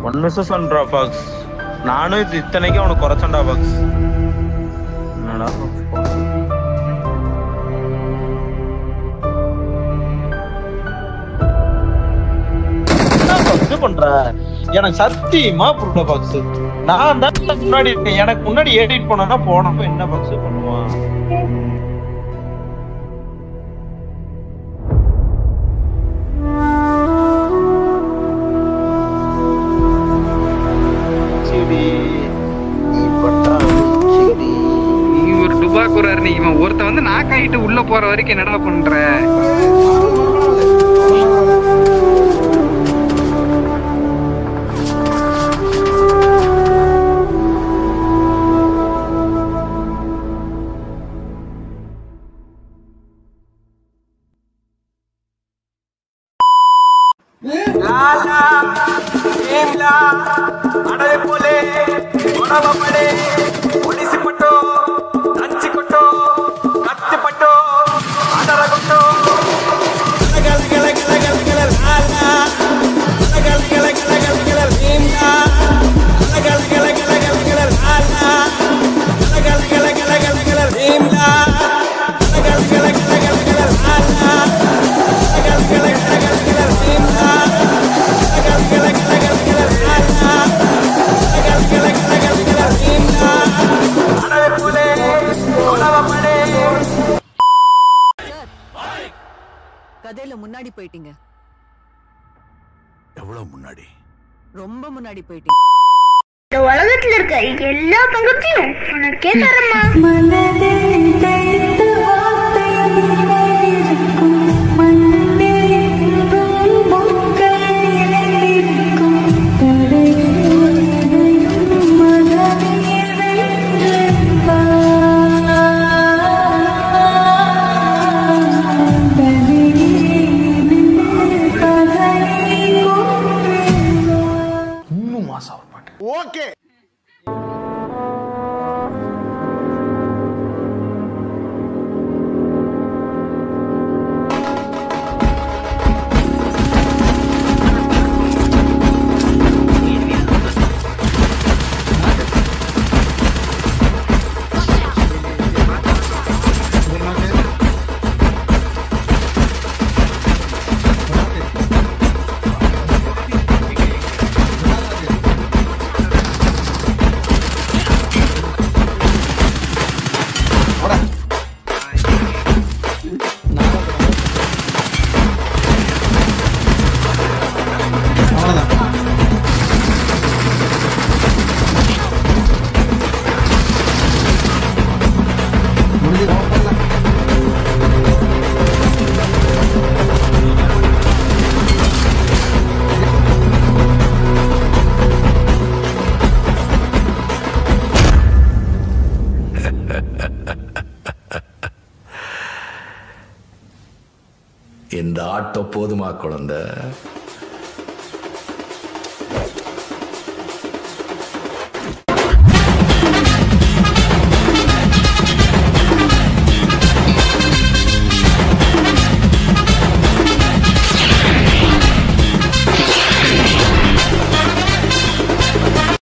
One Mrs ஒன்றா box நானும் இது இத்தனைக்கும் அவனுக்கு குறைச்சண்டா பாக்ஸ் என்னடா fox? என்ன box பண்ற எனக்கு சத்தியமா புரியல பாக்ஸ் நான் தான் முன்னாடி இருக்கேன். எனக்கு முன்னாடி எடிட் பண்ணனா போனப்ப என்ன பாக்ஸ் பண்ணுவான் செடி நீ பட்டா செடி நீ ஒரு டுபாக்குறாரு நீ இவன் ஒருத்த வந்து நாக்காயிட்டு உள்ள போற வரைக்கும் என்னடா பண்ற ಅಡವೆಪೊಲೆ ಒಡವ ಪಡೆ ಒಡಿಸಿಪಟ್ಟು ಹಂಚಿಕೊಟ್ಟು ಕತ್ತಿಪಟ್ಟು ಅದರ ಕೊಟ್ಟು ಗಲ ಗಲ ಗಲ ಗಲ ಗಲ ಲಾಲ ಗಲ ಗಲ ಗಲ ಗಲ ಗಲ ಭೀಮ್ಲ ಗಲ ಗಲ ಗಲ ಗಲ ಗಲ ಲಾಲ ಗಲ ಗಲ ಗಲ ಗಲ ಗಲ ಭೀಮ್ಲ ಗಲ ಗಲ ಗಲ ಗಲ ಗಲ ಲಾಲ ಗಲ ಗಲ ಗಲ ಗಲ ಗಲ ಭೀಮ್ಲ கதையில முன்னாடி போயிட்டீங்க எவ்வளவு முன்னாடி ரொம்ப முன்னாடி போயிட்டீங்க இந்த உலகத்துல இருக்க எல்லா பங்கத்தையும் உனக்கே தரமா இன்னும் மாசம் ஒரு பாட்டு ஓகே இந்த ஆட்டோ போதுமா குழந்தை